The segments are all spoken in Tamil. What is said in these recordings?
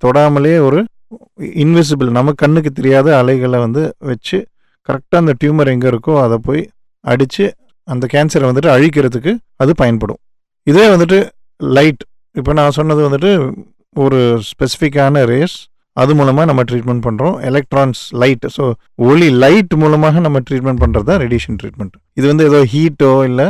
தொடாமலே ஒரு இன்விசிபிள் நம்ம கண்ணுக்கு தெரியாத அலைகளை வந்து வச்சு கரெக்டாக அந்த டியூமர் எங்கே இருக்கோ அதை போய் அடித்து அந்த கேன்சரை வந்துட்டு அழிக்கிறதுக்கு அது பயன்படும் இதே வந்துட்டு லைட் இப்போ நான் சொன்னது வந்துட்டு ஒரு ஸ்பெசிஃபிக்கான ரேஸ் அது மூலமாக நம்ம ட்ரீட்மெண்ட் பண்ணுறோம் எலக்ட்ரான்ஸ் லைட் ஸோ ஒளி லைட் மூலமாக நம்ம ட்ரீட்மெண்ட் பண்ணுறது தான் ரேடியேஷன் ட்ரீட்மெண்ட் இது வந்து ஏதோ ஹீட்டோ இல்லை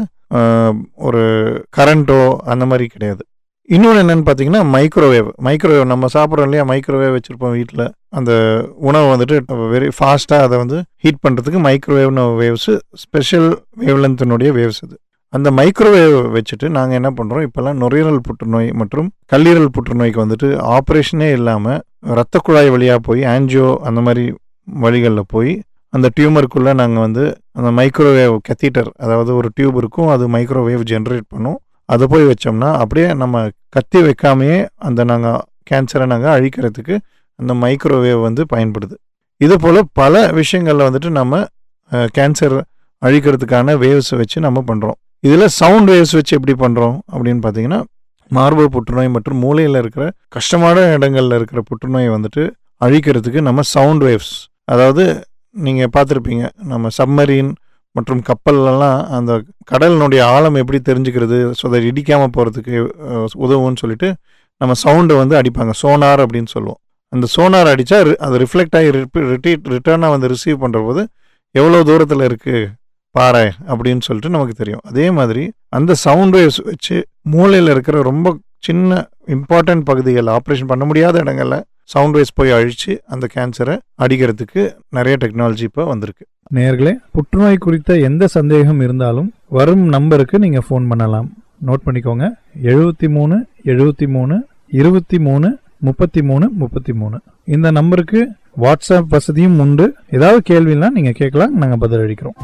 ஒரு கரண்ட்டோ அந்த மாதிரி கிடையாது இன்னொன்று என்னென்னு பார்த்தீங்கன்னா மைக்ரோவேவ் மைக்ரோவேவ் நம்ம சாப்பிட்றோம் இல்லையா மைக்ரோவேவ் வச்சுருப்போம் வீட்டில் அந்த உணவை வந்துட்டு வெரி ஃபாஸ்ட்டாக அதை வந்து ஹீட் பண்ணுறதுக்கு மைக்ரோவேவ்னு வேவ்ஸு ஸ்பெஷல் வேவ்லென்த்தினுடைய வேவ்ஸ் இது அந்த மைக்ரோவேவ் வச்சுட்டு நாங்கள் என்ன பண்ணுறோம் இப்போல்லாம் நுரையீரல் புற்றுநோய் மற்றும் கல்லீரல் புற்றுநோய்க்கு வந்துட்டு ஆப்ரேஷனே இல்லாமல் ரத்த குழாய் வழியாக போய் ஆன்ஜியோ அந்த மாதிரி வழிகளில் போய் அந்த டியூமருக்குள்ளே நாங்கள் வந்து அந்த மைக்ரோவேவ் கெத்தீட்டர் அதாவது ஒரு டியூப் இருக்கும் அது மைக்ரோவேவ் ஜென்ரேட் பண்ணும் அதை போய் வச்சோம்னா அப்படியே நம்ம கத்தி வைக்காமையே அந்த நாங்கள் கேன்சரை நாங்கள் அழிக்கிறதுக்கு அந்த மைக்ரோவேவ் வந்து பயன்படுது இது போல் பல விஷயங்களில் வந்துட்டு நம்ம கேன்சர் அழிக்கிறதுக்கான வேவ்ஸ் வச்சு நம்ம பண்ணுறோம் இதில் சவுண்ட் வேவ்ஸ் வச்சு எப்படி பண்ணுறோம் அப்படின்னு பார்த்தீங்கன்னா மார்பு புற்றுநோய் மற்றும் மூளையில் இருக்கிற கஷ்டமான இடங்களில் இருக்கிற புற்றுநோயை வந்துட்டு அழிக்கிறதுக்கு நம்ம சவுண்ட் வேவ்ஸ் அதாவது நீங்கள் பார்த்துருப்பீங்க நம்ம சப்மரீன் மற்றும் கப்பல்லலாம் அந்த கடலினுடைய ஆழம் எப்படி தெரிஞ்சுக்கிறது ஸோ அதை இடிக்காமல் போகிறதுக்கு உதவும்னு சொல்லிட்டு நம்ம சவுண்டை வந்து அடிப்பாங்க சோனார் அப்படின்னு சொல்லுவோம் அந்த சோனார் அடித்தா அது ரிஃப்ளெக்ட் ஆகி ரிட்டீட் ரிட்டர்னாக வந்து ரிசீவ் பண்ணுற போது எவ்வளோ தூரத்தில் இருக்குது பாறை அப்படின்னு சொல்லிட்டு நமக்கு தெரியும் அதே மாதிரி அந்த சவுண்ட் வேவ்ஸ் வச்சு மூளையில் இருக்கிற ரொம்ப சின்ன இம்பார்ட்டன்ட் பகுதிகள் ஆப்ரேஷன் பண்ண முடியாத இடங்களில் சவுண்ட் வேவ்ஸ் போய் அழித்து அந்த கேன்சரை அடிக்கிறதுக்கு நிறைய டெக்னாலஜி இப்போ வந்திருக்கு நேர்களே புற்றுநோய் குறித்த எந்த சந்தேகம் இருந்தாலும் வரும் நம்பருக்கு நீங்கள் ஃபோன் பண்ணலாம் நோட் பண்ணிக்கோங்க எழுபத்தி மூணு எழுபத்தி மூணு இருபத்தி மூணு முப்பத்தி மூணு முப்பத்தி மூணு இந்த நம்பருக்கு வாட்ஸ்அப் வசதியும் உண்டு ஏதாவது கேள்வினா நீங்கள் கேட்கலாம் நாங்கள் பதிலளிக்கிறோம்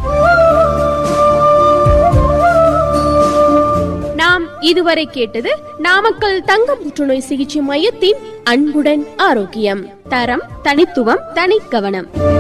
நாம் இதுவரை கேட்டது நாமக்கல் தங்க புற்றுநோய் சிகிச்சை மையத்தின் அன்புடன் ஆரோக்கியம் தரம் தனித்துவம் தனி கவனம்